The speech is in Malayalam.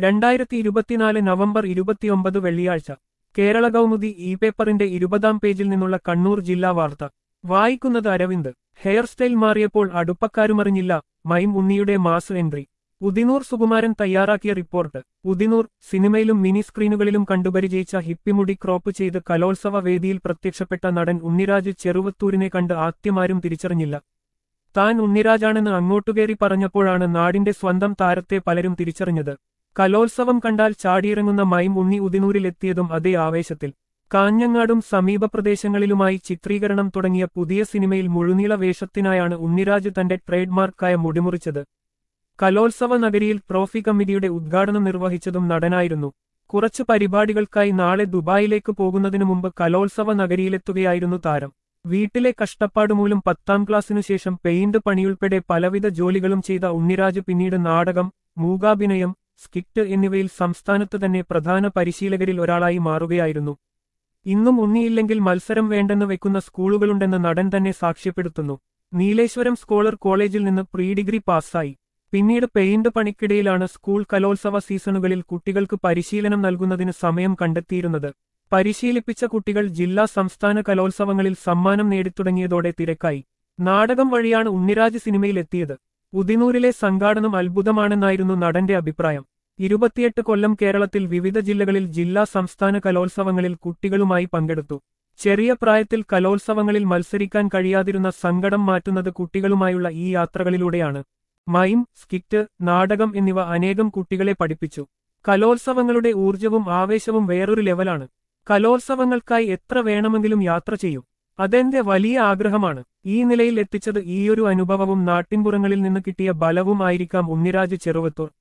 രണ്ടായിരത്തി ഇരുപത്തിനാല് നവംബർ ഇരുപത്തിയൊമ്പത് വെള്ളിയാഴ്ച കേരള കൗമുദി ഇ പേപ്പറിന്റെ ഇരുപതാം പേജിൽ നിന്നുള്ള കണ്ണൂർ ജില്ലാ വാർത്ത വായിക്കുന്നത് അരവിന്ദ് ഹെയർ സ്റ്റൈൽ മാറിയപ്പോൾ അടുപ്പക്കാരുമറിഞ്ഞില്ല മൈം ഉണ്ണിയുടെ മാസ് എൻട്രി ഉദിനൂർ സുകുമാരൻ തയ്യാറാക്കിയ റിപ്പോർട്ട് ഉദിനൂർ സിനിമയിലും മിനി സ്ക്രീനുകളിലും കണ്ടുപരിചയിച്ച ഹിപ്പിമുടി ക്രോപ്പ് ചെയ്ത് കലോത്സവ വേദിയിൽ പ്രത്യക്ഷപ്പെട്ട നടൻ ഉണ്ണിരാജ് ചെറുവത്തൂരിനെ കണ്ട് ആദ്യമാരും തിരിച്ചറിഞ്ഞില്ല താൻ ഉണ്ണിരാജാണെന്ന് അങ്ങോട്ടുകേറി പറഞ്ഞപ്പോഴാണ് നാടിന്റെ സ്വന്തം താരത്തെ പലരും തിരിച്ചറിഞ്ഞത് കലോത്സവം കണ്ടാൽ ചാടിയിറങ്ങുന്ന മൈം ഉണ്ണി ഉദിനൂരിലെത്തിയതും അതേ ആവേശത്തിൽ കാഞ്ഞങ്ങാടും സമീപ പ്രദേശങ്ങളിലുമായി ചിത്രീകരണം തുടങ്ങിയ പുതിയ സിനിമയിൽ മുഴുനീള വേഷത്തിനായാണ് ഉണ്ണിരാജ് തന്റെ ട്രേഡ്മാർക്കായ മുടിമുറിച്ചത് കലോത്സവ നഗരിയിൽ ട്രോഫി കമ്മിറ്റിയുടെ ഉദ്ഘാടനം നിർവഹിച്ചതും നടനായിരുന്നു കുറച്ച് പരിപാടികൾക്കായി നാളെ ദുബായിലേക്ക് പോകുന്നതിനു മുമ്പ് കലോത്സവ നഗരിയിലെത്തുകയായിരുന്നു താരം വീട്ടിലെ കഷ്ടപ്പാടുമൂലം പത്താം ക്ലാസ്സിനു ശേഷം പെയിന്റ് പണിയുൾപ്പെടെ പലവിധ ജോലികളും ചെയ്ത ഉണ്ണിരാജ് പിന്നീട് നാടകം മൂകാഭിനയം സ്കിറ്റ് എന്നിവയിൽ സംസ്ഥാനത്ത് തന്നെ പ്രധാന പരിശീലകരിൽ ഒരാളായി മാറുകയായിരുന്നു ഇന്നും ഉണ്ണിയില്ലെങ്കിൽ മത്സരം വേണ്ടെന്ന് വെക്കുന്ന സ്കൂളുകളുണ്ടെന്ന് നടൻ തന്നെ സാക്ഷ്യപ്പെടുത്തുന്നു നീലേശ്വരം സ്കോളർ കോളേജിൽ നിന്ന് പ്രീ ഡിഗ്രി പാസ്സായി പിന്നീട് പെയിന്റ് പണിക്കിടയിലാണ് സ്കൂൾ കലോത്സവ സീസണുകളിൽ കുട്ടികൾക്ക് പരിശീലനം നൽകുന്നതിന് സമയം കണ്ടെത്തിയിരുന്നത് പരിശീലിപ്പിച്ച കുട്ടികൾ ജില്ലാ സംസ്ഥാന കലോത്സവങ്ങളിൽ സമ്മാനം നേടിത്തുടങ്ങിയതോടെ തിരക്കായി നാടകം വഴിയാണ് ഉണ്ണിരാജ് സിനിമയിലെത്തിയത് ഉദിനൂരിലെ സംഘാടനം അത്ഭുതമാണെന്നായിരുന്നു നടന്റെ അഭിപ്രായം ഇരുപത്തിയെട്ട് കൊല്ലം കേരളത്തിൽ വിവിധ ജില്ലകളിൽ ജില്ലാ സംസ്ഥാന കലോത്സവങ്ങളിൽ കുട്ടികളുമായി പങ്കെടുത്തു ചെറിയ പ്രായത്തിൽ കലോത്സവങ്ങളിൽ മത്സരിക്കാൻ കഴിയാതിരുന്ന സങ്കടം മാറ്റുന്നത് കുട്ടികളുമായുള്ള ഈ യാത്രകളിലൂടെയാണ് മൈം സ്കിറ്റ് നാടകം എന്നിവ അനേകം കുട്ടികളെ പഠിപ്പിച്ചു കലോത്സവങ്ങളുടെ ഊർജവും ആവേശവും വേറൊരു ലെവലാണ് കലോത്സവങ്ങൾക്കായി എത്ര വേണമെങ്കിലും യാത്ര ചെയ്യും അതെന്റെ വലിയ ആഗ്രഹമാണ് ഈ നിലയിൽ എത്തിച്ചത് ഈയൊരു അനുഭവവും നാട്ടിൻപുറങ്ങളിൽ നിന്ന് കിട്ടിയ ബലവും ആയിരിക്കാം ഉണ്ണിരാജ് ചെറുവത്തൂർ